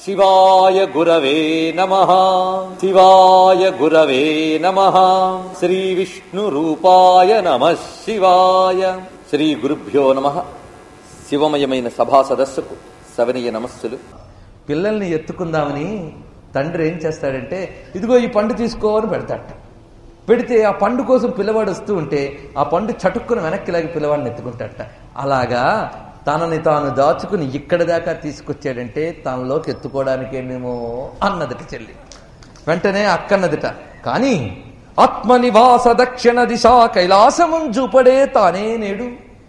శివాయ గురవే నమ శివాయ గురవే నమ శ్రీ విష్ణు రూపాయ నమ శివాయ శ్రీ గురుభ్యో నమ శివమయమైన సభా సదస్సుకు సవనీయ నమస్సులు పిల్లల్ని ఎత్తుకుందామని తండ్రి ఏం చేస్తాడంటే ఇదిగో ఈ పండు తీసుకో అని పెడతాట పెడితే ఆ పండు కోసం పిల్లవాడు వస్తూ ఉంటే ఆ పండు చటుక్కున వెనక్కి లాగి పిల్లవాడిని ఎత్తుకుంటాడట అలాగా తనని తాను దాచుకుని ఇక్కడి దాకా తీసుకొచ్చాడంటే తనలోకి ఎత్తుకోవడానికేనేమో అన్నదట చెల్లి వెంటనే అక్కన్నదిట కానీ ఆత్మనివాస దక్షిణ దిశ కైలాసముం చూపడే తానే నేడు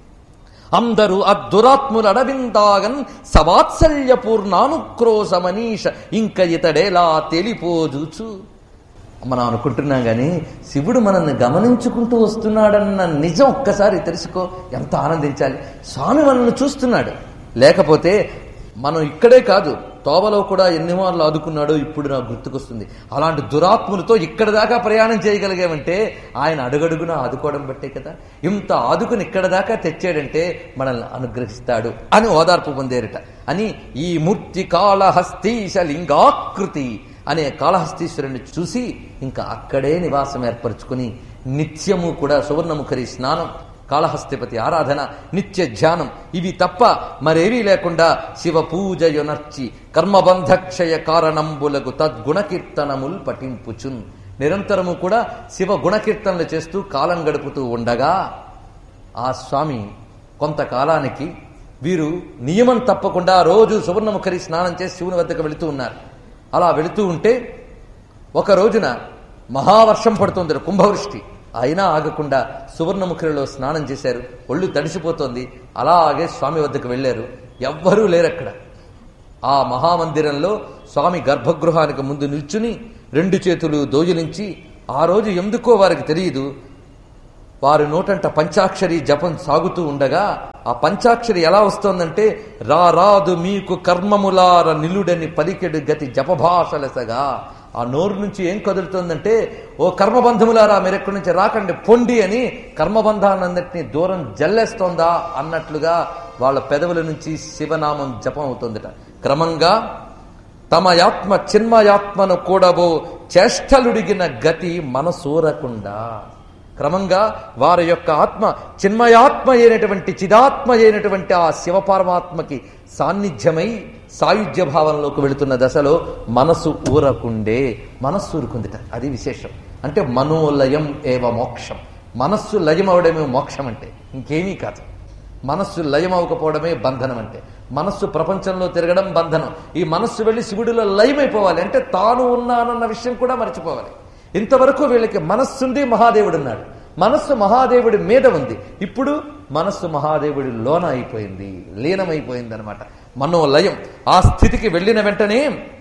అందరూ అద్దురాత్ముల అడవిందాగన్ సవాత్సల్య పూర్ణానుక్రోశ మనీష ఇంక ఇతడేలా తేలిపోజూచు మనం అనుకుంటున్నాం గాని శివుడు మనల్ని గమనించుకుంటూ వస్తున్నాడన్న నిజం ఒక్కసారి తెలుసుకో ఎంత ఆనందించాలి స్వామి మనల్ని చూస్తున్నాడు లేకపోతే మనం ఇక్కడే కాదు తోవలో కూడా ఎన్ని మార్లు ఆదుకున్నాడో ఇప్పుడు నాకు గుర్తుకొస్తుంది అలాంటి దురాత్ములతో ఇక్కడ దాకా ప్రయాణం చేయగలిగామంటే ఆయన అడుగడుగున ఆదుకోవడం బట్టే కదా ఇంత ఆదుకుని ఇక్కడ దాకా తెచ్చాడంటే మనల్ని అనుగ్రహిస్తాడు అని ఓదార్పు పొందేరట అని ఈ మూర్తి కాళహస్తీశ లింగాకృతి అనే కాళహస్తీశ్వరుని చూసి ఇంకా అక్కడే నివాసం ఏర్పరచుకుని నిత్యము కూడా సువర్ణముఖరి స్నానం కాళహస్తిపతి ఆరాధన నిత్య ధ్యానం ఇవి తప్ప మరేవీ లేకుండా శివ పూజయునర్చి కర్మబంధక్షయ కారణంబులకు తద్గుణకీర్తనముల్ పఠింపుచున్ నిరంతరము కూడా శివ గుణకీర్తనలు చేస్తూ కాలం గడుపుతూ ఉండగా ఆ స్వామి కొంతకాలానికి వీరు నియమం తప్పకుండా రోజు సువర్ణముఖరి స్నానం చేసి శివుని వద్దకు వెళుతూ ఉన్నారు అలా వెళుతూ ఉంటే ఒక రోజున మహావర్షం పడుతుంది కుంభవృష్టి అయినా ఆగకుండా సువర్ణముఖరిలో స్నానం చేశారు ఒళ్ళు తడిసిపోతోంది అలాగే స్వామి వద్దకు వెళ్ళారు ఎవ్వరూ లేరక్కడ ఆ మహామందిరంలో స్వామి గర్భగృహానికి ముందు నిల్చుని రెండు చేతులు దోజలించి ఆ రోజు ఎందుకో వారికి తెలియదు వారి నోటంట పంచాక్షరి జపం సాగుతూ ఉండగా ఆ పంచాక్షరి ఎలా వస్తోందంటే రా రాదు మీకు కర్మములార నిలుడని పలికెడు గతి జపభాషలసగా ఆ నోరు నుంచి ఏం కదులుతోందంటే ఓ కర్మబంధములారా మీరెక్కడి నుంచి రాకండి పొండి అని కర్మబంధాన్నందటినీ దూరం జల్లేస్తోందా అన్నట్లుగా వాళ్ళ పెదవుల నుంచి శివనామం జపం అవుతోందట క్రమంగా తమ యాత్మ చిన్మయాత్మను కూడబో చేష్టలుడిగిన గతి మనసూరకుండా క్రమంగా వారి యొక్క ఆత్మ చిన్మయాత్మ అయినటువంటి చిదాత్మ అయినటువంటి ఆ శివపరమాత్మకి సాన్నిధ్యమై సాయుధ్య భావంలోకి వెళుతున్న దశలో మనసు ఊరకుండే మనస్సు ఊరుకుందిట అది విశేషం అంటే మనోలయం ఏవ మోక్షం మనస్సు లయం అవడమే మోక్షం అంటే ఇంకేమీ కాదు మనస్సు లయం అవ్వకపోవడమే బంధనం అంటే మనస్సు ప్రపంచంలో తిరగడం బంధనం ఈ మనస్సు వెళ్ళి శివుడిలో లయమైపోవాలి అంటే తాను ఉన్నానన్న విషయం కూడా మర్చిపోవాలి ఇంతవరకు వీళ్ళకి మనస్సుంది మహాదేవుడు ఉన్నాడు మనస్సు మహాదేవుడి మీద ఉంది ఇప్పుడు మనస్సు మహాదేవుడి లోన అయిపోయింది లీనమైపోయింది అనమాట మనోలయం ఆ స్థితికి వెళ్ళిన వెంటనే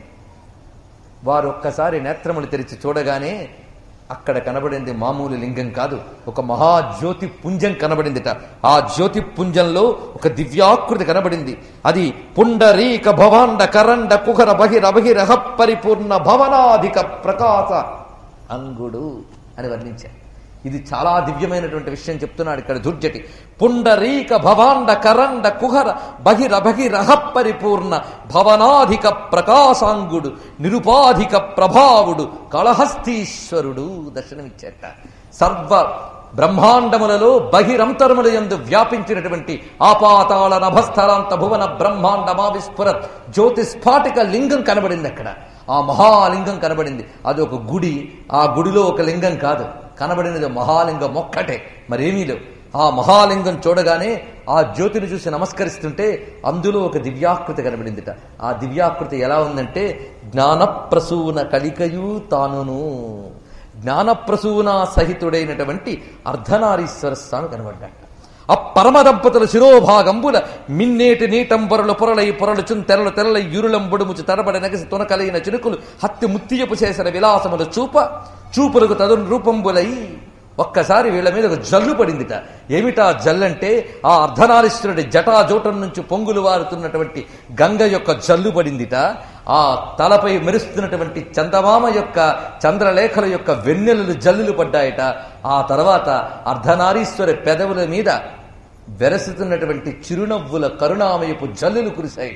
వారు ఒక్కసారి నేత్రములు తెరిచి చూడగానే అక్కడ కనబడింది మామూలు లింగం కాదు ఒక మహాజ్యోతి పుంజం కనబడిందిట ఆ జ్యోతి పుంజంలో ఒక దివ్యాకృతి కనబడింది అది పుండరీక భవాండ కరండ కుహర బహిర బహిరహ పరిపూర్ణ భవనాధిక ప్రకాశ అంగుడు అని వర్ణించారు ఇది చాలా దివ్యమైనటువంటి విషయం చెప్తున్నాడు ఇక్కడ దుర్జటి పుండరీక భవాండ కరండ కుహర బహిర బహిరహ పరిపూర్ణ భవనాధిక ప్రకాశాంగుడు నిరుపాధిక ప్రభావుడు కళహస్తీశ్వరుడు దర్శనమిచ్చాట సర్వ బ్రహ్మాండములలో బహిరంతరముల యందు వ్యాపించినటువంటి ఆపాతాళ నభస్థలాంత భువన బ్రహ్మాండమా విస్ఫురత్ జ్యోతిస్ఫాటిక లింగం కనబడింది అక్కడ ఆ మహాలింగం కనబడింది అది ఒక గుడి ఆ గుడిలో ఒక లింగం కాదు కనబడినది మహాలింగం ఒక్కటే మరేమీ లేవు ఆ మహాలింగం చూడగానే ఆ జ్యోతిని చూసి నమస్కరిస్తుంటే అందులో ఒక దివ్యాకృతి కనబడిందిట ఆ దివ్యాకృతి ఎలా ఉందంటే జ్ఞానప్రసూన కలికయు తానును జ్ఞానప్రసూన సహితుడైనటువంటి అర్ధనారీశ్వర స్వామి కనబడ్డాడు ఆ పరమ దంపతుల శిరోభాగంబుల మిన్నేటి నీటంబరులు పొరలై పొరలుచున్ తెరలు తెరలై యురులంబుడుముచు తరబడి నగసి తునకలైన చినుకులు హత్తి ముత్తియపు చేసిన విలాసములు చూప చూపులకు తదును రూపంబులై ఒక్కసారి వీళ్ళ మీద ఒక జల్లు పడిందిట ఏమిటా జల్లంటే ఆ అర్ధనారీశ్వరుడి జటాజోటం నుంచి పొంగులు వారుతున్నటువంటి గంగ యొక్క జల్లు పడిందిట ఆ తలపై మెరుస్తున్నటువంటి చందమామ యొక్క చంద్రలేఖల యొక్క వెన్నెలలు జల్లులు పడ్డాయట ఆ తర్వాత అర్ధనారీశ్వరి పెదవుల మీద వెరసుతున్నటువంటి చిరునవ్వుల కరుణామయపు జల్లులు కురిశాయట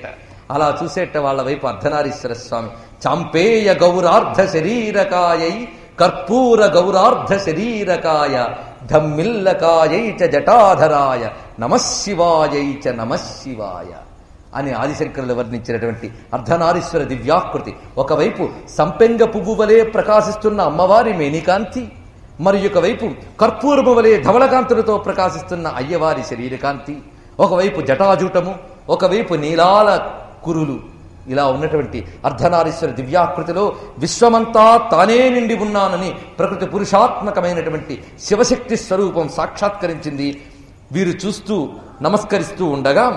అలా చూసేట వాళ్ళ వైపు అర్ధనారీశ్వర స్వామి చాంపేయ గౌరార్ధ శరీరకాయై కర్పూర గౌరార్ధ శరీరకాయ ధమ్మిల్లకాయై చ జటాధరాయ నమశివాయై చ నమశివాయ అని ఆదిశంకరులు వర్ణించినటువంటి అర్ధనారీశ్వర దివ్యాకృతి ఒకవైపు సంపెంగ పువ్వు వలె ప్రకాశిస్తున్న అమ్మవారి మేనికాంతి మరి ఒకవైపు కర్పూరము వలె ధవళకాంతులతో ప్రకాశిస్తున్న అయ్యవారి శరీరకాంతి ఒకవైపు జటాజూటము ఒకవైపు నీలాల కురులు ఇలా ఉన్నటువంటి అర్ధనారీశ్వర దివ్యాకృతిలో విశ్వమంతా తానే నిండి ఉన్నానని ప్రకృతి పురుషాత్మకమైనటువంటి శివశక్తి స్వరూపం సాక్షాత్కరించింది వీరు చూస్తూ నమస్కరిస్తూ ఉండగా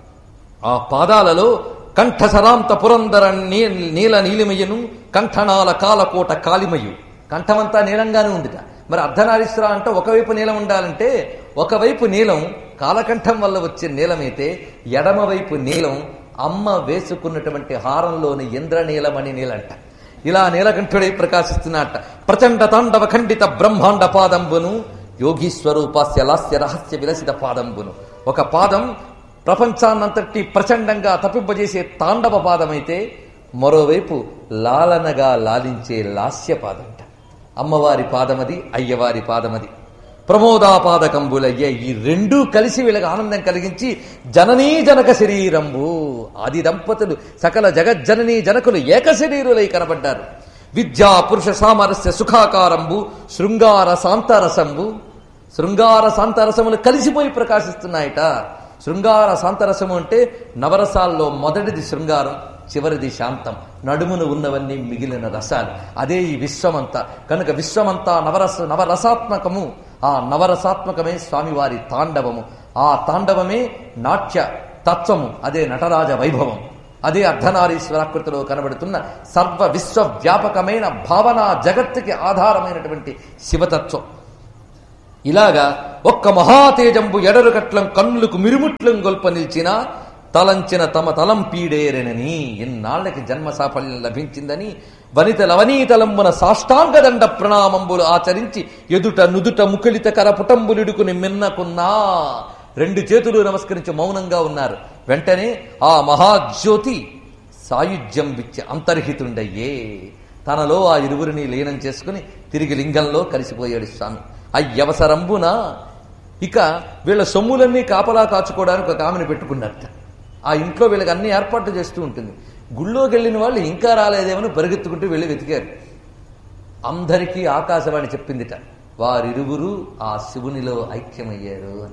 ఆ పాదాలలో కంఠసరాంత పురందర నీ నీల నీలిమయ్యను కంఠనాల కాలకోట కాలిమయ్యు కంఠమంతా నీలంగానే ఉందిట మరి అర్ధనారీశ్వర అంటే ఒకవైపు నీలం ఉండాలంటే ఒకవైపు నీలం కాలకంఠం వల్ల వచ్చే నీలమైతే ఎడమవైపు నీలం అమ్మ వేసుకున్నటువంటి హారంలోని ఇంద్రనీలమణి నీలంట ఇలా నీలకంఠుడై ప్రకాశిస్తున్నట్ట ప్రచండ తాండవ ఖండిత బ్రహ్మాండ పాదంబును యోగీశ్వరూపాస్య లాస్య రహస్య విలసిత పాదంబును ఒక పాదం ప్రపంచాన్నంతటి ప్రచండంగా తప్పింపజేసే తాండవ పాదమైతే మరోవైపు లాలనగా లాలించే లాస్య పాదంట అమ్మవారి పాదమది అయ్యవారి పాదమది ప్రమోదాపాదకంబులయ్య ఈ రెండూ కలిసి వీళ్ళకి ఆనందం కలిగించి జననీ జనక శరీరంబు ఆది దంపతులు సకల జగజ్జననీ జనకులు ఏక శరీరులై కనబడ్డారు విద్యా పురుష సామరస్య సుఖాకారంబు శృంగార శాంతరసంబు శృంగార శాంతరసములు కలిసిపోయి ప్రకాశిస్తున్నాయట శృంగార శాంతరసము అంటే నవరసాల్లో మొదటిది శృంగారం చివరిది శాంతం నడుమును ఉన్నవన్నీ మిగిలిన రసాలు అదే ఈ విశ్వమంతా కనుక విశ్వమంతా నవరస నవరసాత్మకము ఆ నవరసాత్మకమే స్వామివారి తాండవము ఆ తాండవమే నాట్య తత్వము అదే నటరాజ వైభవం అదే అర్ధనారీశ్వరాకృతిలో కనబడుతున్న సర్వ విశ్వవ్యాపకమైన భావన జగత్తుకి ఆధారమైనటువంటి శివతత్వం ఇలాగా ఒక్క మహాతేజంబు ఎడరుకట్లం కన్నులకు మిరుముట్లం గొల్ప నిలిచిన తలంచిన తమ తలం పీడేరెనని ఇన్నాళ్లకి జన్మ సాఫల్యం లభించిందని వనిత లవనీతలంబున సాష్టాంగదండ ప్రణామంబులు ఆచరించి ఎదుట నుదుట ముకులిత కరపుటంబులిడుకుని మిన్నకున్నా రెండు చేతులు నమస్కరించి మౌనంగా ఉన్నారు వెంటనే ఆ మహాజ్యోతి సాయుధ్యం విచ్చి అంతర్హితుండయ్యే తనలో ఆ ఇరువురిని లీనం చేసుకుని తిరిగి లింగంలో కలిసిపోయాడు స్వామి అయ్యవసరంబున ఇక వీళ్ళ సొమ్ములన్నీ కాపలా కాచుకోవడానికి ఒక ఆమెను పెట్టుకున్నట్ట ఆ ఇంట్లో వీళ్ళకి అన్ని ఏర్పాట్లు చేస్తూ ఉంటుంది గుళ్ళోకి వెళ్ళిన వాళ్ళు ఇంకా రాలేదేమని పరిగెత్తుకుంటూ వెళ్ళి వెతికారు అందరికీ ఆకాశవాణి చెప్పిందిట వారిరువురు ఆ శివునిలో ఐక్యమయ్యారు అని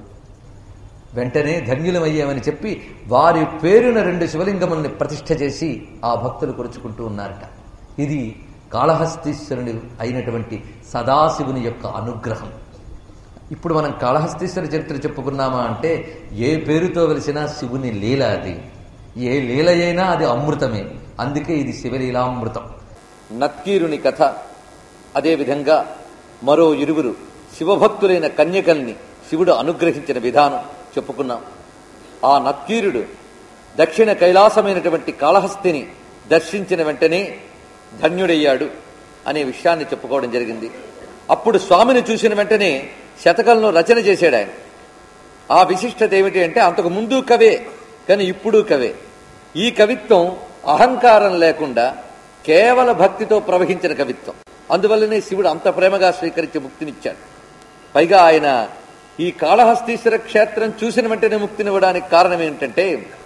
వెంటనే ధన్యులమయ్యామని చెప్పి వారి పేరున రెండు శివలింగముల్ని ప్రతిష్ఠ చేసి ఆ భక్తులు కొరుచుకుంటూ ఉన్నారట ఇది కాళహస్తీశ్వరుని అయినటువంటి సదాశివుని యొక్క అనుగ్రహం ఇప్పుడు మనం కాళహస్తీశ్వర చరిత్ర చెప్పుకున్నామా అంటే ఏ పేరుతో వెలిసినా శివుని లీల అది ఏ లీల అయినా అది అమృతమే అందుకే ఇది శివలీలామృతం నక్కీరుని కథ అదేవిధంగా మరో ఇరువురు శివభక్తులైన కన్యకల్ని శివుడు అనుగ్రహించిన విధానం చెప్పుకున్నాం ఆ నక్కీరుడు దక్షిణ కైలాసమైనటువంటి కాళహస్తిని దర్శించిన వెంటనే ధన్యుడయ్యాడు అనే విషయాన్ని చెప్పుకోవడం జరిగింది అప్పుడు స్వామిని చూసిన వెంటనే శతకంలో రచన చేశాడు ఆయన ఆ విశిష్టత ఏమిటి అంటే అంతకు ముందు కవే కానీ ఇప్పుడు కవే ఈ కవిత్వం అహంకారం లేకుండా కేవల భక్తితో ప్రవహించిన కవిత్వం అందువల్లనే శివుడు అంత ప్రేమగా స్వీకరించి ముక్తినిచ్చాడు పైగా ఆయన ఈ కాళహస్తీశ్వర క్షేత్రం చూసిన వెంటనే ముక్తినివ్వడానికి కారణం ఏంటంటే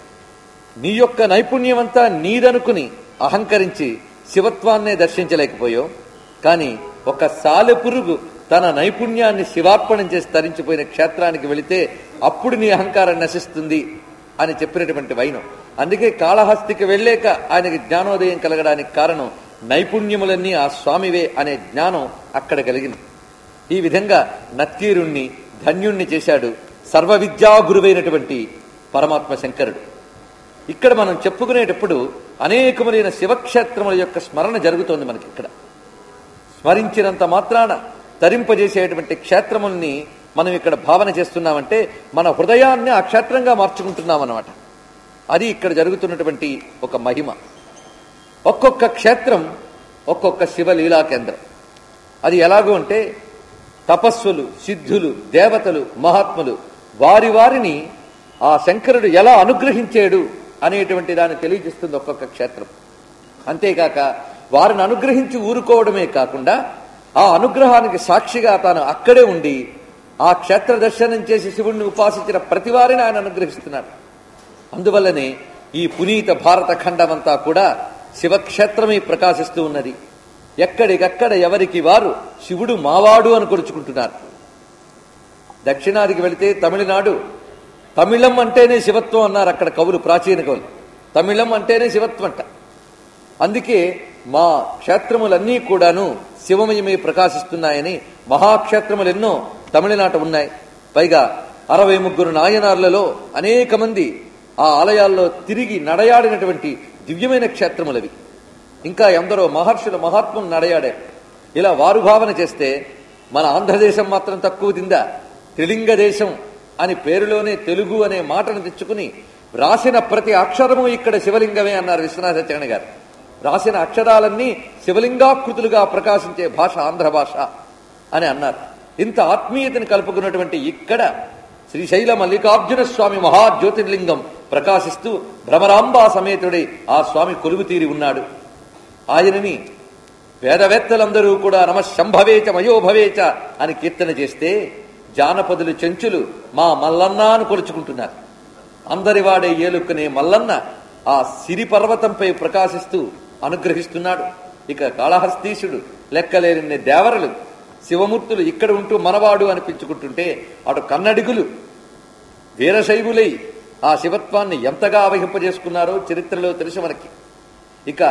నీ యొక్క నైపుణ్యమంతా నీదనుకుని అహంకరించి శివత్వాన్నే దర్శించలేకపోయావు కానీ ఒక సాలెపురుగు తన నైపుణ్యాన్ని శివార్పణం చేసి తరించిపోయిన క్షేత్రానికి వెళితే అప్పుడు నీ అహంకారం నశిస్తుంది అని చెప్పినటువంటి వైనం అందుకే కాళహస్తికి వెళ్ళాక ఆయనకి జ్ఞానోదయం కలగడానికి కారణం నైపుణ్యములన్నీ ఆ స్వామివే అనే జ్ఞానం అక్కడ కలిగింది ఈ విధంగా నత్కీరుణ్ణి ధన్యుణ్ణి చేశాడు సర్వ విద్యా గురువైనటువంటి పరమాత్మ శంకరుడు ఇక్కడ మనం చెప్పుకునేటప్పుడు అనేకములైన శివక్షేత్రముల యొక్క స్మరణ జరుగుతోంది మనకి ఇక్కడ స్మరించినంత మాత్రాన తరింపజేసేటువంటి క్షేత్రముల్ని మనం ఇక్కడ భావన చేస్తున్నామంటే మన హృదయాన్ని ఆ క్షేత్రంగా మార్చుకుంటున్నాం అన్నమాట అది ఇక్కడ జరుగుతున్నటువంటి ఒక మహిమ ఒక్కొక్క క్షేత్రం ఒక్కొక్క శివలీలా కేంద్రం అది ఎలాగో అంటే తపస్సులు సిద్ధులు దేవతలు మహాత్ములు వారి వారిని ఆ శంకరుడు ఎలా అనుగ్రహించాడు అనేటువంటి దాన్ని తెలియజేస్తుంది ఒక్కొక్క క్షేత్రం అంతేకాక వారిని అనుగ్రహించి ఊరుకోవడమే కాకుండా ఆ అనుగ్రహానికి సాక్షిగా తాను అక్కడే ఉండి ఆ క్షేత్ర దర్శనం చేసి శివుణ్ణి ఉపాసించిన ప్రతి వారిని ఆయన అనుగ్రహిస్తున్నాడు అందువల్లనే ఈ పునీత భారత ఖండమంతా కూడా శివక్షేత్రమే ప్రకాశిస్తూ ఉన్నది ఎక్కడికక్కడ ఎవరికి వారు శివుడు మావాడు అని కొలుచుకుంటున్నారు దక్షిణాదికి వెళితే తమిళనాడు తమిళం అంటేనే శివత్వం అన్నారు అక్కడ కవులు ప్రాచీన కవులు తమిళం అంటేనే శివత్వం అంట అందుకే మా క్షేత్రములన్నీ కూడాను శివమయమై ప్రకాశిస్తున్నాయని మహాక్షేత్రములు ఎన్నో తమిళనాట ఉన్నాయి పైగా అరవై ముగ్గురు నాయనార్లలో అనేక మంది ఆ ఆలయాల్లో తిరిగి నడయాడినటువంటి దివ్యమైన క్షేత్రములవి ఇంకా ఎందరో మహర్షుల మహాత్ములు నడయాడారు ఇలా వారు భావన చేస్తే మన ఆంధ్రదేశం మాత్రం తక్కువ తిందా త్రిలింగ దేశం అని పేరులోనే తెలుగు అనే మాటను తెచ్చుకుని రాసిన ప్రతి అక్షరము ఇక్కడ శివలింగమే అన్నారు విశ్వనాథ చరణ గారు రాసిన అక్షరాలన్నీ శివలింగాకృతులుగా ప్రకాశించే భాష ఆంధ్ర భాష అని అన్నారు ఇంత ఆత్మీయతను కలుపుకున్నటువంటి ఇక్కడ శ్రీశైల మల్లికార్జున స్వామి మహాజ్యోతిర్లింగం ప్రకాశిస్తూ భ్రమరాంబా సమేతుడై ఆ స్వామి కొలువు తీరి ఉన్నాడు ఆయనని వేదవేత్తలందరూ కూడా నమ శంభవేచ మయోభవేచ అని కీర్తన చేస్తే జానపదులు చెంచులు మా మల్లన్న అని కొలుచుకుంటున్నారు అందరి వాడే ఏలుక్కునే మల్లన్న ఆ సిరి పర్వతంపై ప్రకాశిస్తూ అనుగ్రహిస్తున్నాడు ఇక కాళహస్తీశుడు లెక్కలేని దేవరలు శివమూర్తులు ఇక్కడ ఉంటూ మనవాడు అనిపించుకుంటుంటే అటు కన్నడిగులు వీరశైవులై ఆ శివత్వాన్ని ఎంతగా అవహింపజేసుకున్నారో చరిత్రలో తెలుసు మనకి ఇక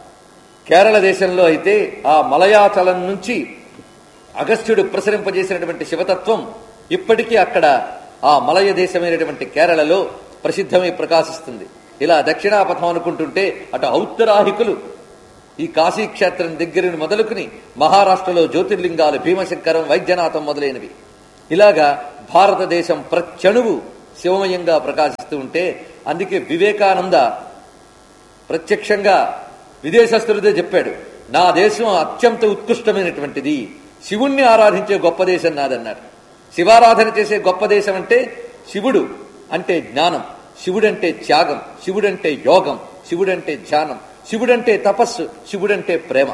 కేరళ దేశంలో అయితే ఆ మలయాచలం నుంచి అగస్త్యుడు ప్రసరింపజేసినటువంటి శివతత్వం ఇప్పటికీ అక్కడ ఆ మలయ దేశమైనటువంటి కేరళలో ప్రసిద్ధమై ప్రకాశిస్తుంది ఇలా దక్షిణాపథం అనుకుంటుంటే అటు ఔత్తరాహికులు ఈ కాశీక్షేత్రం దగ్గరని మొదలుకుని మహారాష్ట్రలో జ్యోతిర్లింగాలు భీమశంకరం వైద్యనాథం మొదలైనవి ఇలాగా భారతదేశం ప్రత్యణువు శివమయంగా ప్రకాశిస్తూ ఉంటే అందుకే వివేకానంద ప్రత్యక్షంగా విదేశస్తులదే చెప్పాడు నా దేశం అత్యంత ఉత్కృష్టమైనటువంటిది శివుణ్ణి ఆరాధించే గొప్ప దేశం నాదన్నాడు శివారాధన చేసే గొప్ప దేశం అంటే శివుడు అంటే జ్ఞానం శివుడంటే త్యాగం శివుడంటే యోగం శివుడంటే ధ్యానం శివుడంటే తపస్సు శివుడంటే ప్రేమ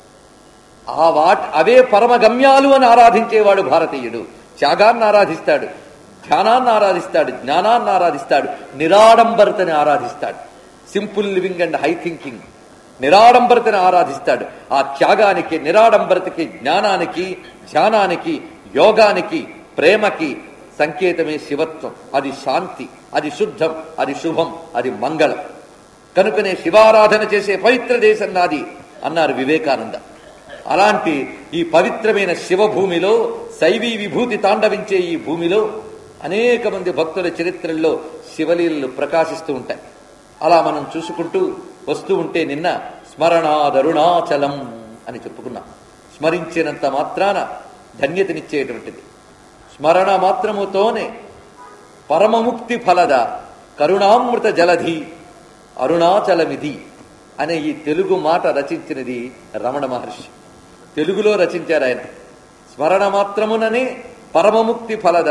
ఆ వాట్ అవే పరమగమ్యాలు అని ఆరాధించేవాడు భారతీయుడు త్యాగాన్ని ఆరాధిస్తాడు ధ్యానాన్ని ఆరాధిస్తాడు జ్ఞానాన్ని ఆరాధిస్తాడు నిరాడంబరతని ఆరాధిస్తాడు simple living and high thinking నిరాడంబరతని ఆరాధిస్తాడు ఆ త్యాగానికి నిరాడంబరతకి జ్ఞానానికి ధ్యానానికి యోగానికి ప్రేమకి సంకేతమే శివత్వం అది శాంతి అది శుద్ధం అది శుభం అది మంగళం కనుకనే శివారాధన చేసే పవిత్ర దేశం నాది అన్నారు వివేకానంద అలాంటి ఈ పవిత్రమైన శివభూమిలో శైవీ విభూతి తాండవించే ఈ భూమిలో అనేక మంది భక్తుల చరిత్రల్లో శివలీలలు ప్రకాశిస్తూ ఉంటాయి అలా మనం చూసుకుంటూ వస్తూ ఉంటే నిన్న స్మరణాదరుణాచలం అని చెప్పుకున్నాం స్మరించినంత మాత్రాన ధన్యతనిచ్చేటువంటిది స్మరణ మాత్రముతోనే పరమముక్తి ఫలద కరుణామృత జలధి అరుణాచలమిది అనే ఈ తెలుగు మాట రచించినది రమణ మహర్షి తెలుగులో రచించారు ఆయన స్మరణ మాత్రముననే పరమముక్తి ఫలద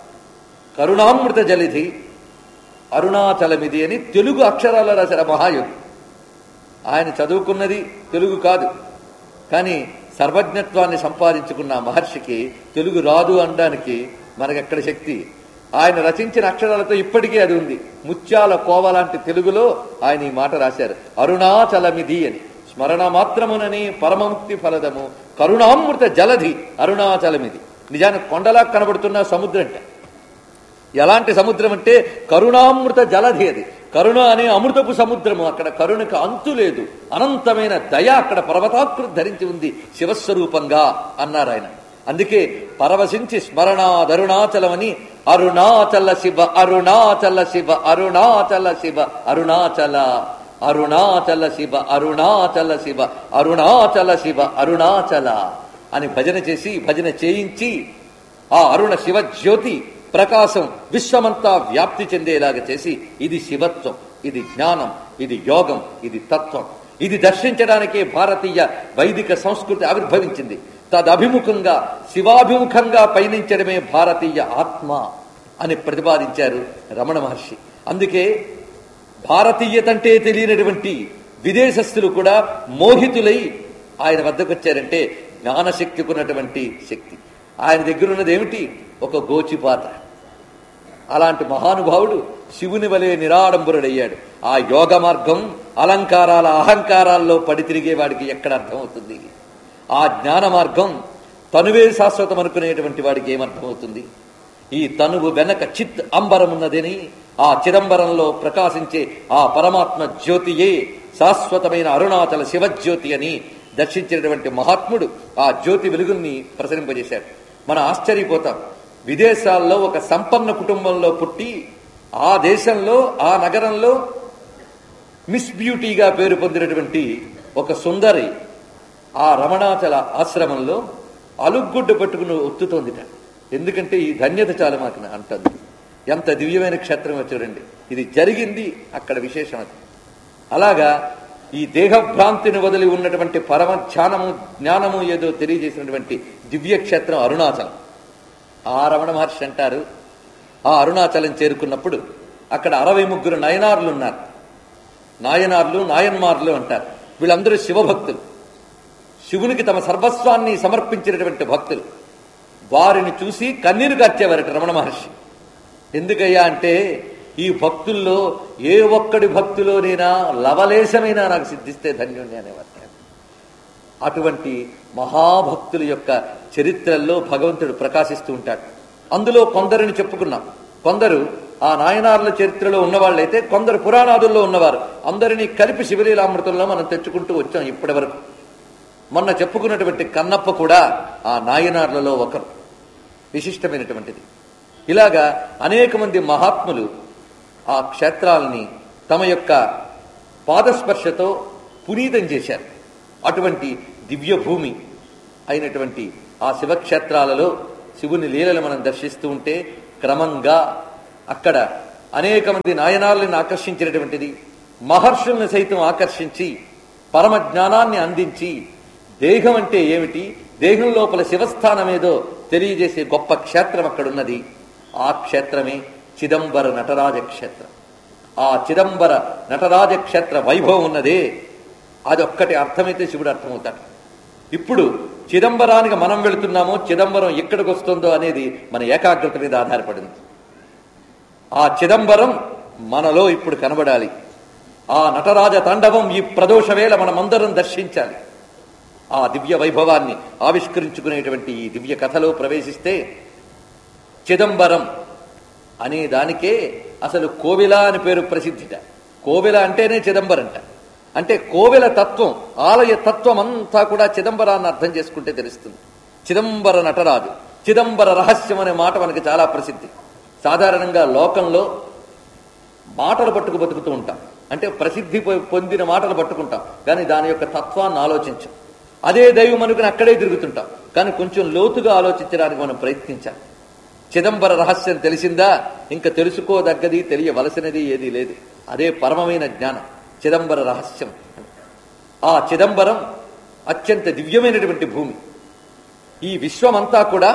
కరుణామృత జలిధి అరుణాచలమిది అని తెలుగు అక్షరాల రాసిన మహాయోగి ఆయన చదువుకున్నది తెలుగు కాదు కానీ సర్వజ్ఞత్వాన్ని సంపాదించుకున్న మహర్షికి తెలుగు రాదు అనడానికి మనకెక్కడ శక్తి ఆయన రచించిన అక్షరాలతో ఇప్పటికీ అది ఉంది ముత్యాల కోవ లాంటి తెలుగులో ఆయన ఈ మాట రాశారు అరుణాచలమిది అని స్మరణ మాత్రమునని పరమముక్తి ఫలదము కరుణామృత జలధి అరుణాచలమిది నిజానికి కొండలా కనబడుతున్న సముద్రం అంటే ఎలాంటి సముద్రం అంటే కరుణామృత జలధి అది కరుణ అనే అమృతపు సముద్రము అక్కడ కరుణకు అంతు లేదు అనంతమైన దయ అక్కడ పర్వతాకృతి ధరించి ఉంది శివస్వరూపంగా అన్నారు ఆయన అందుకే పరవశించి స్మరణాదరుణాచలమని అరుణాచల శివ అరుణాచల శివ అరుణాచల శివ అరుణాచల అరుణాచల శివ అరుణాచల శివ అరుణాచల శివ అరుణాచల అని భజన చేసి భజన చేయించి ఆ అరుణ శివ జ్యోతి ప్రకాశం విశ్వమంతా వ్యాప్తి చెందేలాగా చేసి ఇది శివత్వం ఇది జ్ఞానం ఇది యోగం ఇది తత్వం ఇది దర్శించడానికే భారతీయ వైదిక సంస్కృతి ఆవిర్భవించింది తదభిముఖంగా శివాభిముఖంగా పయనించడమే భారతీయ ఆత్మ అని ప్రతిపాదించారు రమణ మహర్షి అందుకే భారతీయత అంటే తెలియనటువంటి విదేశస్తులు కూడా మోహితులై ఆయన వద్దకు వచ్చారంటే జ్ఞానశక్తికి ఉన్నటువంటి శక్తి ఆయన దగ్గర ఉన్నది ఏమిటి ఒక గోచి పాత్ర అలాంటి మహానుభావుడు శివుని వలె నిరాడంబరుడయ్యాడు ఆ యోగ మార్గం అలంకారాల అహంకారాల్లో పడి తిరిగే వాడికి ఎక్కడ అర్థమవుతుంది ఆ జ్ఞాన మార్గం తనువే శాశ్వతం అనుకునేటువంటి వాడికి ఏమర్థమవుతుంది ఈ తనువు వెనక చిత్ అంబరం ఉన్నదని ఆ చిదంబరంలో ప్రకాశించే ఆ పరమాత్మ జ్యోతియే శాశ్వతమైన అరుణాచల శివజ్యోతి అని దర్శించినటువంటి మహాత్ముడు ఆ జ్యోతి వెలుగుల్ని ప్రసరింపజేశాడు మనం ఆశ్చర్యపోతాం విదేశాల్లో ఒక సంపన్న కుటుంబంలో పుట్టి ఆ దేశంలో ఆ నగరంలో మిస్ బ్యూటీగా పేరు పొందినటువంటి ఒక సుందరి ఆ రమణాచల ఆశ్రమంలో అలుగుడ్డు పట్టుకుని ఒత్తుతోందిట ఎందుకంటే ఈ ధన్యత చాలా మాకు అంటుంది ఎంత దివ్యమైన క్షేత్రం చూడండి ఇది జరిగింది అక్కడ విశేషం అది అలాగా ఈ దేహభ్రాంతిని వదిలి ఉన్నటువంటి పరమ ధ్యానము జ్ఞానము ఏదో తెలియజేసినటువంటి దివ్య క్షేత్రం అరుణాచలం ఆ రమణ మహర్షి అంటారు ఆ అరుణాచలం చేరుకున్నప్పుడు అక్కడ అరవై ముగ్గురు నయనార్లు ఉన్నారు నాయనార్లు నాయన్మార్లు అంటారు వీళ్ళందరూ శివభక్తులు శివునికి తమ సర్వస్వాన్ని సమర్పించినటువంటి భక్తులు వారిని చూసి కన్నీరు కార్చేవారట రమణ మహర్షి ఎందుకయ్యా అంటే ఈ భక్తుల్లో ఏ ఒక్కడి భక్తులోనైనా లవలేశమైనా నాకు సిద్ధిస్తే ధన్యుణ్ణి అనేవారు అటువంటి మహాభక్తుల యొక్క చరిత్రల్లో భగవంతుడు ప్రకాశిస్తూ ఉంటాడు అందులో కొందరిని చెప్పుకున్నాం కొందరు ఆ నాయనార్ల చరిత్రలో ఉన్నవాళ్ళైతే కొందరు పురాణాదుల్లో ఉన్నవారు అందరినీ కలిపి శివలీలామృతంలో మనం తెచ్చుకుంటూ వచ్చాం ఇప్పటి వరకు మొన్న చెప్పుకున్నటువంటి కన్నప్ప కూడా ఆ నాయనార్లలో ఒకరు విశిష్టమైనటువంటిది ఇలాగా అనేక మంది మహాత్ములు ఆ క్షేత్రాలని తమ యొక్క పాదస్పర్శతో పునీతం చేశారు అటువంటి దివ్య భూమి అయినటువంటి ఆ శివక్షేత్రాలలో శివుని లీలలు మనం దర్శిస్తూ ఉంటే క్రమంగా అక్కడ అనేక మంది నాయనాలను ఆకర్షించినటువంటిది మహర్షుల్ని సైతం ఆకర్షించి పరమ జ్ఞానాన్ని అందించి దేహం అంటే ఏమిటి దేహం లోపల శివస్థానం ఏదో తెలియజేసే గొప్ప క్షేత్రం అక్కడున్నది ఆ క్షేత్రమే చిదంబర నటరాజ క్షేత్రం ఆ చిదంబర నటరాజ క్షేత్ర వైభవం ఉన్నదే అదొక్కటి అర్థమైతే శివుడు అర్థమవుతాడు ఇప్పుడు చిదంబరానికి మనం వెళుతున్నామో చిదంబరం ఎక్కడికి వస్తుందో అనేది మన ఏకాగ్రత మీద ఆధారపడింది ఆ చిదంబరం మనలో ఇప్పుడు కనబడాలి ఆ నటరాజ తాండవం ఈ ప్రదోష వేళ మనమందరం దర్శించాలి ఆ దివ్య వైభవాన్ని ఆవిష్కరించుకునేటువంటి ఈ దివ్య కథలో ప్రవేశిస్తే చిదంబరం అనే దానికే అసలు కోవిల అని పేరు ప్రసిద్ధిట కోవిల అంటేనే చిదంబరంట అంటే కోవిల తత్వం ఆలయ తత్వం అంతా కూడా చిదంబరాన్ని అర్థం చేసుకుంటే తెలుస్తుంది చిదంబర నటరాజు చిదంబర రహస్యం అనే మాట మనకి చాలా ప్రసిద్ధి సాధారణంగా లోకంలో మాటలు పట్టుకు బతుకుతూ ఉంటాం అంటే ప్రసిద్ధి పొ- పొందిన మాటలు పట్టుకుంటాం కానీ దాని యొక్క తత్వాన్ని ఆలోచించాం అదే దైవం అనుకుని అక్కడే తిరుగుతుంటాం కానీ కొంచెం లోతుగా ఆలోచించడానికి మనం ప్రయత్నించాలి చిదంబర రహస్యం తెలిసిందా ఇంకా తెలుసుకోదగ్గది తెలియవలసినది ఏదీ లేదు అదే పరమమైన జ్ఞానం చిదంబర రహస్యం ఆ చిదంబరం అత్యంత దివ్యమైనటువంటి భూమి ఈ విశ్వమంతా కూడా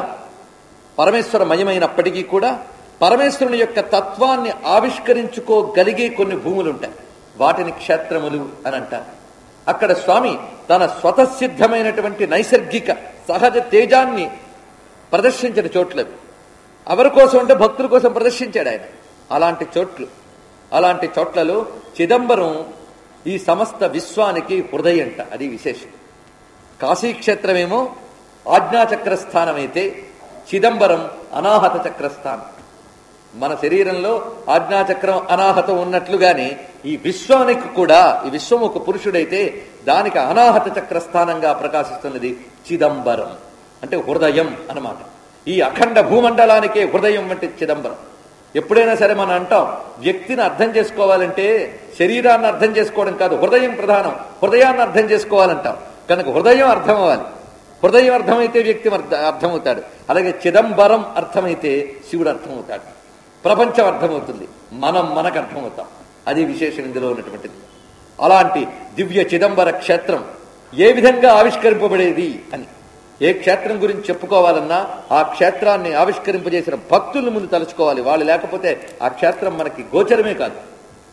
పరమేశ్వరమయమైనప్పటికీ కూడా పరమేశ్వరుని యొక్క తత్వాన్ని ఆవిష్కరించుకోగలిగే కొన్ని భూములు ఉంటాయి వాటిని క్షేత్రములు అని అంటారు అక్కడ స్వామి తన స్వతసిద్ధమైనటువంటి నైసర్గిక సహజ తేజాన్ని ప్రదర్శించిన చోట్లవి ఎవరి కోసం అంటే భక్తుల కోసం ప్రదర్శించాడు ఆయన అలాంటి చోట్లు అలాంటి చోట్లలో చిదంబరం ఈ సమస్త విశ్వానికి హృదయంట అది విశేషం కాశీక్షేత్రమేమో ఆజ్ఞాచక్ర స్థానమైతే చిదంబరం అనాహత చక్రస్థానం మన శరీరంలో ఆజ్ఞాచక్రం అనాహతం ఉన్నట్లుగానే ఈ విశ్వానికి కూడా ఈ విశ్వం ఒక పురుషుడైతే దానికి అనాహత చక్రస్థానంగా ప్రకాశిస్తున్నది చిదంబరం అంటే హృదయం అన్నమాట ఈ అఖండ భూమండలానికే హృదయం అంటే చిదంబరం ఎప్పుడైనా సరే మనం అంటాం వ్యక్తిని అర్థం చేసుకోవాలంటే శరీరాన్ని అర్థం చేసుకోవడం కాదు హృదయం ప్రధానం హృదయాన్ని అర్థం చేసుకోవాలంటాం కనుక హృదయం అర్థం అవ్వాలి హృదయం అర్థమైతే వ్యక్తి అర్థ- అర్థమవుతాడు అలాగే చిదంబరం అర్థమైతే శివుడు అర్థమవుతాడు ప్రపంచం అర్థమవుతుంది మనం మనకు అర్థమవుతాం అది విశేషం ఇందులో ఉన్నటువంటిది అలాంటి దివ్య చిదంబర క్షేత్రం ఏ విధంగా ఆవిష్కరింపబడేది అని ఏ క్షేత్రం గురించి చెప్పుకోవాలన్నా ఆ క్షేత్రాన్ని ఆవిష్కరింపజేసిన భక్తులను ముందు తలుచుకోవాలి వాళ్ళు లేకపోతే ఆ క్షేత్రం మనకి గోచరమే కాదు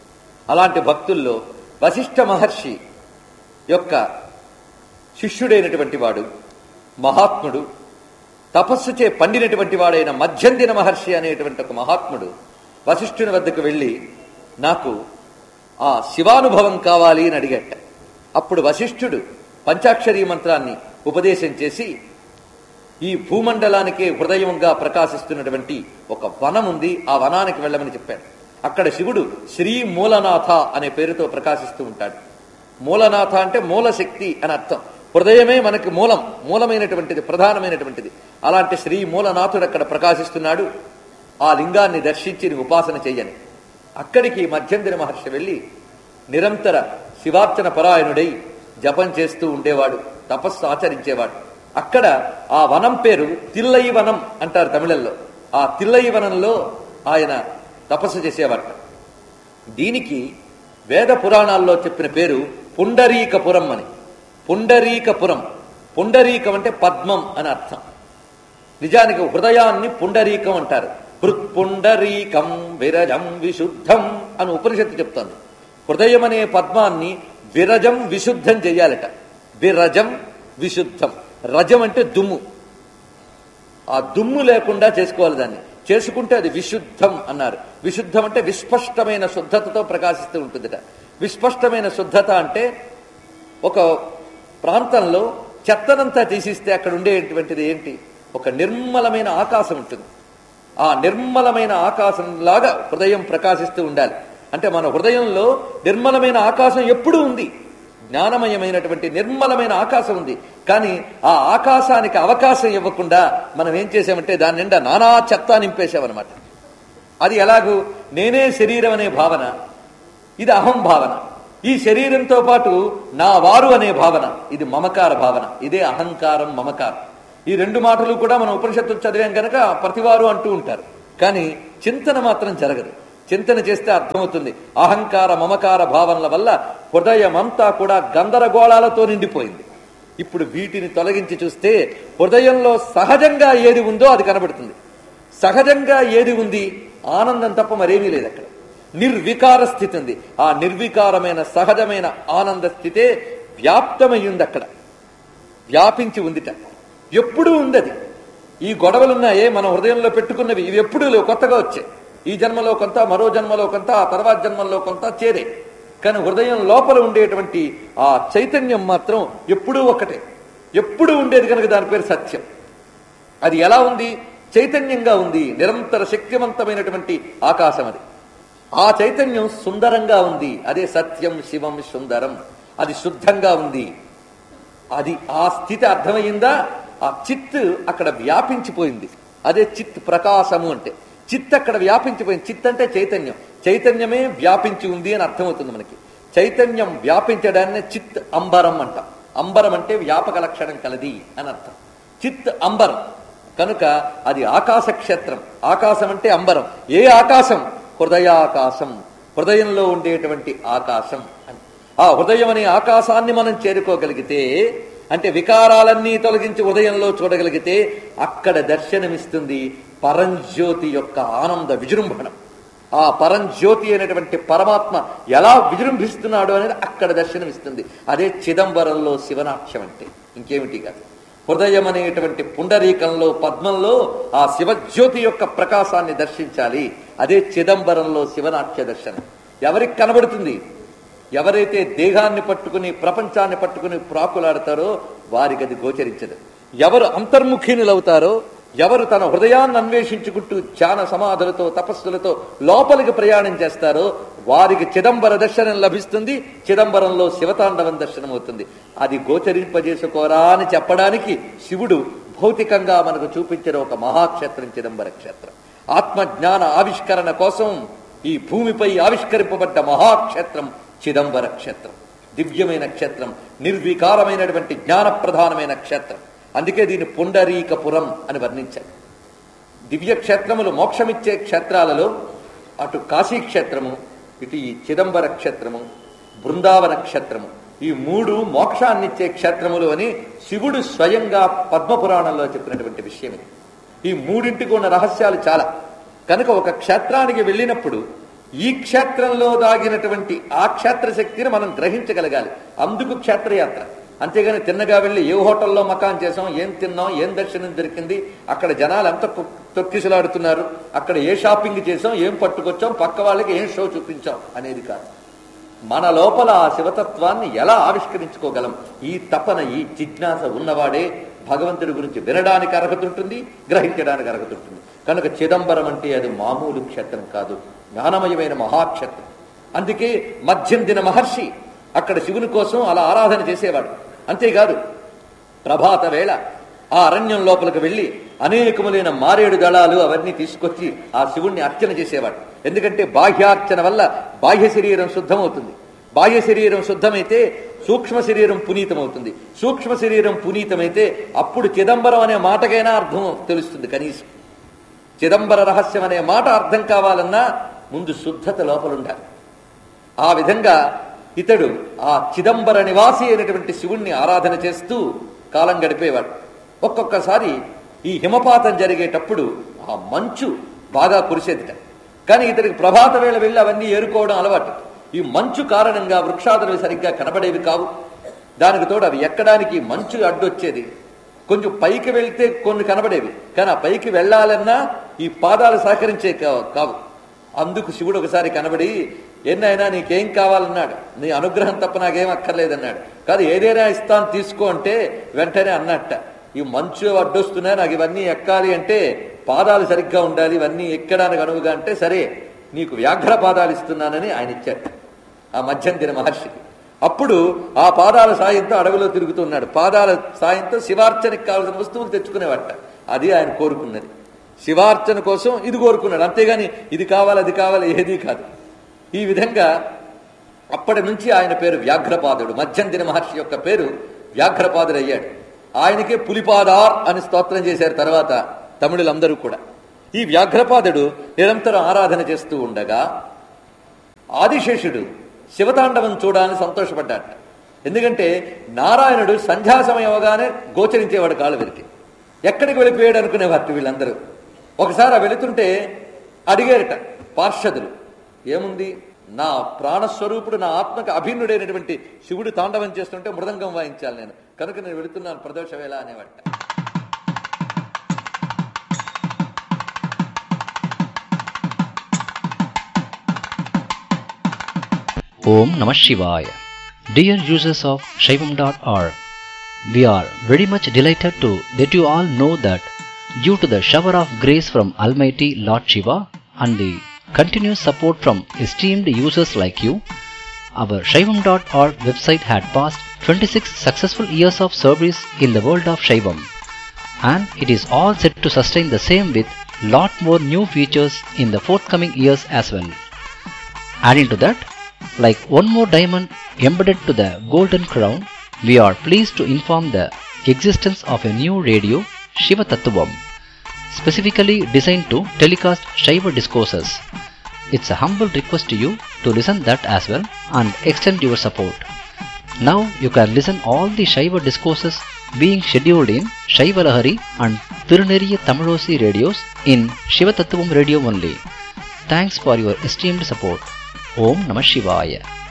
అలాంటి భక్తుల్లో వశిష్ఠ మహర్షి యొక్క శిష్యుడైనటువంటి వాడు మహాత్ముడు తపస్సుచే పండినటువంటి వాడైన మధ్యందిన మహర్షి అనేటువంటి ఒక మహాత్ముడు వశిష్ఠుని వద్దకు వెళ్ళి నాకు ఆ శివానుభవం కావాలి అని అడిగట అప్పుడు వశిష్ఠుడు పంచాక్షరీ మంత్రాన్ని ఉపదేశం చేసి ఈ భూమండలానికే హృదయంగా ప్రకాశిస్తున్నటువంటి ఒక వనం ఉంది ఆ వనానికి వెళ్ళమని చెప్పాడు అక్కడ శివుడు శ్రీ మూలనాథ అనే పేరుతో ప్రకాశిస్తూ ఉంటాడు మూలనాథ అంటే మూలశక్తి అని అర్థం హృదయమే మనకి మూలం మూలమైనటువంటిది ప్రధానమైనటువంటిది అలాంటి శ్రీ మూలనాథుడు అక్కడ ప్రకాశిస్తున్నాడు ఆ లింగాన్ని దర్శించి నీ ఉపాసన చెయ్యని అక్కడికి మధ్యందిర మహర్షి వెళ్ళి నిరంతర శివార్చన పరాయణుడై జపం చేస్తూ ఉండేవాడు తపస్సు ఆచరించేవాడు అక్కడ ఆ వనం పేరు తిల్లయి వనం అంటారు తమిళంలో ఆ తిల్లయి వనంలో ఆయన తపస్సు చేసేవాడు దీనికి వేద పురాణాల్లో చెప్పిన పేరు పుండరీకపురం అని పుండరీకపురం పుండరీకం అంటే పద్మం అని అర్థం నిజానికి హృదయాన్ని పుండరీకం అంటారు హృత్పుండరీకం విరజం విశుద్ధం అని ఉపనిషత్తు చెప్తోంది హృదయం అనే పద్మాన్ని విరజం విశుద్ధం చెయ్యాలట విరజం విశుద్ధం రజం అంటే దుమ్ము ఆ దుమ్ము లేకుండా చేసుకోవాలి దాన్ని చేసుకుంటే అది విశుద్ధం అన్నారు విశుద్ధం అంటే విస్పష్టమైన శుద్ధతతో ప్రకాశిస్తూ ఉంటుందిట విస్పష్టమైన శుద్ధత అంటే ఒక ప్రాంతంలో చెత్తనంతా తీసిస్తే అక్కడ ఉండేటువంటిది ఏంటి ఒక నిర్మలమైన ఆకాశం ఉంటుంది ఆ నిర్మలమైన ఆకాశంలాగా హృదయం ప్రకాశిస్తూ ఉండాలి అంటే మన హృదయంలో నిర్మలమైన ఆకాశం ఎప్పుడూ ఉంది జ్ఞానమయమైనటువంటి నిర్మలమైన ఆకాశం ఉంది కానీ ఆ ఆకాశానికి అవకాశం ఇవ్వకుండా మనం ఏం చేసామంటే దాని నిండా నానా చెత్త నింపేసామన్నమాట అది ఎలాగూ నేనే శరీరం అనే భావన ఇది అహం భావన ఈ శరీరంతో పాటు నా వారు అనే భావన ఇది మమకార భావన ఇదే అహంకారం మమకారం ఈ రెండు మాటలు కూడా మనం ఉపనిషత్తులు చదివాం కనుక ప్రతివారు అంటూ ఉంటారు కానీ చింతన మాత్రం జరగదు చింతన చేస్తే అర్థమవుతుంది అహంకార మమకార భావనల వల్ల హృదయమంతా కూడా గందరగోళాలతో నిండిపోయింది ఇప్పుడు వీటిని తొలగించి చూస్తే హృదయంలో సహజంగా ఏది ఉందో అది కనబడుతుంది సహజంగా ఏది ఉంది ఆనందం తప్ప మరేమీ లేదు అక్కడ నిర్వికార స్థితి ఉంది ఆ నిర్వికారమైన సహజమైన ఆనంద స్థితే వ్యాప్తమై ఉంది అక్కడ వ్యాపించి ఉందిట ఎప్పుడూ ఉంది అది ఈ గొడవలున్నాయే మన హృదయంలో పెట్టుకున్నవి ఇవి ఎప్పుడూ లేవు కొత్తగా వచ్చాయి ఈ జన్మలో కొంత మరో జన్మలో కొంత ఆ తర్వాత జన్మలో కొంత చేరే కానీ హృదయం లోపల ఉండేటువంటి ఆ చైతన్యం మాత్రం ఎప్పుడూ ఒకటే ఎప్పుడూ ఉండేది కనుక దాని పేరు సత్యం అది ఎలా ఉంది చైతన్యంగా ఉంది నిరంతర శక్తివంతమైనటువంటి ఆకాశం అది ఆ చైతన్యం సుందరంగా ఉంది అదే సత్యం శివం సుందరం అది శుద్ధంగా ఉంది అది ఆ స్థితి అర్థమయ్యిందా ఆ చిత్ అక్కడ వ్యాపించిపోయింది అదే చిత్ ప్రకాశము అంటే చిత్ అక్కడ వ్యాపించిపోయింది చిత్ అంటే చైతన్యం చైతన్యమే వ్యాపించి ఉంది అని అర్థమవుతుంది మనకి చైతన్యం వ్యాపించడాన్ని చిత్ అంబరం అంటాం అంబరం అంటే వ్యాపక లక్షణం కలది అని అర్థం చిత్ అంబరం కనుక అది ఆకాశ క్షేత్రం ఆకాశం అంటే అంబరం ఏ ఆకాశం హృదయాకాశం హృదయంలో ఉండేటువంటి ఆకాశం అని ఆ హృదయం అనే ఆకాశాన్ని మనం చేరుకోగలిగితే అంటే వికారాలన్నీ తొలగించి హృదయంలో చూడగలిగితే అక్కడ దర్శనమిస్తుంది పరంజ్యోతి యొక్క ఆనంద విజృంభణం ఆ పరంజ్యోతి అనేటువంటి పరమాత్మ ఎలా విజృంభిస్తున్నాడు అనేది అక్కడ దర్శనమిస్తుంది అదే చిదంబరంలో శివనాట్యం అంటే ఇంకేమిటి కాదు హృదయం అనేటువంటి పుండరీకంలో పద్మంలో ఆ శివజ్యోతి యొక్క ప్రకాశాన్ని దర్శించాలి అదే చిదంబరంలో శివనాట్య దర్శనం ఎవరికి కనబడుతుంది ఎవరైతే దేహాన్ని పట్టుకుని ప్రపంచాన్ని పట్టుకుని ప్రాకులాడతారో వారికి అది గోచరించదు ఎవరు అంతర్ముఖినులవుతారో ఎవరు తన హృదయాన్ని అన్వేషించుకుంటూ ధ్యాన సమాధులతో తపస్సులతో లోపలికి ప్రయాణం చేస్తారో వారికి చిదంబర దర్శనం లభిస్తుంది చిదంబరంలో శివతాండవం దర్శనం అవుతుంది అది గోచరింపజేసుకోరా అని చెప్పడానికి శివుడు భౌతికంగా మనకు చూపించిన ఒక మహాక్షేత్రం చిదంబర క్షేత్రం ఆత్మజ్ఞాన ఆవిష్కరణ కోసం ఈ భూమిపై ఆవిష్కరింపబడ్డ మహాక్షేత్రం చిదంబర క్షేత్రం దివ్యమైన క్షేత్రం నిర్వికారమైనటువంటి జ్ఞానప్రధానమైన క్షేత్రం అందుకే దీన్ని పుండరీకపురం అని వర్ణించారు దివ్య క్షేత్రములు మోక్షమిచ్చే క్షేత్రాలలో అటు కాశీ క్షేత్రము ఇటు ఈ చిదంబర క్షేత్రము బృందావన క్షేత్రము ఈ మూడు మోక్షాన్నిచ్చే క్షేత్రములు అని శివుడు స్వయంగా పద్మపురాణంలో చెప్పినటువంటి విషయం ఇది ఈ మూడింటికి ఉన్న రహస్యాలు చాలా కనుక ఒక క్షేత్రానికి వెళ్ళినప్పుడు ఈ క్షేత్రంలో దాగినటువంటి ఆ క్షేత్ర శక్తిని మనం గ్రహించగలగాలి అందుకు క్షేత్రయాత్ర అంతేగాని తిన్నగా వెళ్ళి ఏ హోటల్లో మకాన్ చేసాం ఏం తిన్నాం ఏం దర్శనం దొరికింది అక్కడ జనాలు ఎంత కు- తొక్కిసలాడుతున్నారు అక్కడ ఏ షాపింగ్ చేసాం ఏం పట్టుకొచ్చాం పక్క వాళ్ళకి ఏం షో చూపించాం అనేది కాదు మన లోపల ఆ శివతత్వాన్ని ఎలా ఆవిష్కరించుకోగలం ఈ తపన ఈ జిజ్ఞాస ఉన్నవాడే భగవంతుడి గురించి వినడానికి అర్హత ఉంటుంది గ్రహించడానికి అర్హత ఉంటుంది కనుక చిదంబరం అంటే అది మామూలు క్షేత్రం కాదు జ్ఞానమయమైన మహాక్షేత్రం అందుకే మధ్యం దిన మహర్షి అక్కడ శివుని కోసం అలా ఆరాధన చేసేవాడు అంతేకాదు ప్రభాత వేళ ఆ అరణ్యం లోపలికి వెళ్ళి అనేకములైన మారేడు దళాలు అవన్నీ తీసుకొచ్చి ఆ శివుణ్ణి అర్చన చేసేవాడు ఎందుకంటే బాహ్యార్చన వల్ల బాహ్య శరీరం శుద్ధమవుతుంది బాహ్య శరీరం శుద్ధమైతే సూక్ష్మ శరీరం పునీతమవుతుంది సూక్ష్మ శరీరం పునీతమైతే అప్పుడు చిదంబరం అనే మాటకైనా అర్థం తెలుస్తుంది కనీసం చిదంబర రహస్యం అనే మాట అర్థం కావాలన్నా ముందు శుద్ధత లోపలుండాలి ఆ విధంగా ఇతడు ఆ చిదంబర నివాసి అయినటువంటి శివుణ్ణి ఆరాధన చేస్తూ కాలం గడిపేవాడు ఒక్కొక్కసారి ఈ హిమపాతం జరిగేటప్పుడు ఆ మంచు బాగా కురిసేదిట కానీ ఇతడికి ప్రభాత వేళ వెళ్ళి అవన్నీ ఏరుకోవడం అలవాటు ఈ మంచు కారణంగా వృక్షాదులు సరిగ్గా కనబడేవి కావు దానికి తోడు అవి ఎక్కడానికి మంచు అడ్డొచ్చేది కొంచెం పైకి వెళ్తే కొన్ని కనబడేవి కానీ ఆ పైకి వెళ్ళాలన్నా ఈ పాదాలు సహకరించే కావు- కావు అందుకు శివుడు ఒకసారి కనబడి ఎన్నైనా నీకేం కావాలన్నాడు నీ అనుగ్రహం తప్ప నాకేం అక్కర్లేదన్నాడు కాదు ఏదైనా ఇస్తాను తీసుకో అంటే వెంటనే అన్నట్ట ఈ మంచు అడ్డొస్తున్నాయి నాకు ఇవన్నీ ఎక్కాలి అంటే పాదాలు సరిగ్గా ఉండాలి ఇవన్నీ ఎక్కడానికి అనువుగా అంటే సరే నీకు వ్యాఘ్ర పాదాలు ఇస్తున్నానని ఆయన ఇచ్చాడు ఆ మధ్యంతిన మహర్షికి అప్పుడు ఆ పాదాల సాయంతో అడవిలో తిరుగుతున్నాడు పాదాల సాయంతో శివార్చనకి కావలసిన వస్తువులు తెచ్చుకునేవాట అది ఆయన కోరుకున్నది శివార్చన కోసం ఇది కోరుకున్నాడు అంతేగాని ఇది కావాలి అది కావాలి ఏదీ కాదు ఈ విధంగా అప్పటి నుంచి ఆయన పేరు వ్యాఘ్రపాదుడు మధ్యంతిన మహర్షి యొక్క పేరు వ్యాఘ్రపాదుడు అయ్యాడు ఆయనకే పులిపాదార్ అని స్తోత్రం చేశారు తర్వాత తమిళులందరూ కూడా ఈ వ్యాఘ్రపాదుడు నిరంతరం ఆరాధన చేస్తూ ఉండగా ఆదిశేషుడు శివతాండవం చూడాలని సంతోషపడ్డాడు ఎందుకంటే నారాయణుడు సంధ్యా సమయం అవగానే గోచరించేవాడు కాళ్ళు వెరికి ఎక్కడికి వెళ్ళిపోయాడు అనుకునేవారు వీళ్ళందరూ ఒకసారి ఆ వెళుతుంటే అడిగారట పార్షదులు ఏముంది నా ప్రాణస్వరూపుడు నా ఆత్మకు అభిన్నుడైనటువంటి శివుడు తాండవం చేస్తుంటే మృదంగం వాయించాలి నేను కనుక నేను వెళుతున్నాను ప్రదోష వేళ అనేవాట Om Namah Shivaya. Dear users of Shaivam.org, we are very much delighted to let you all know that due to the shower of grace from Almighty Lord Shiva and the continuous support from esteemed users like you, our Shaivam.org website had passed 26 successful years of service in the world of Shaivam and it is all set to sustain the same with lot more new features in the forthcoming years as well. Adding to that, like one more diamond embedded to the golden crown, we are pleased to inform the existence of a new radio, Shiva Tattvam, specifically designed to telecast Shiva discourses. It's a humble request to you to listen that as well and extend your support. Now you can listen all the Shiva discourses being scheduled in Shiva Lahari and Tiruneriya Tamilosi radios in Shiva Tattvam radio only. Thanks for your esteemed support. Om Namah Shivaya.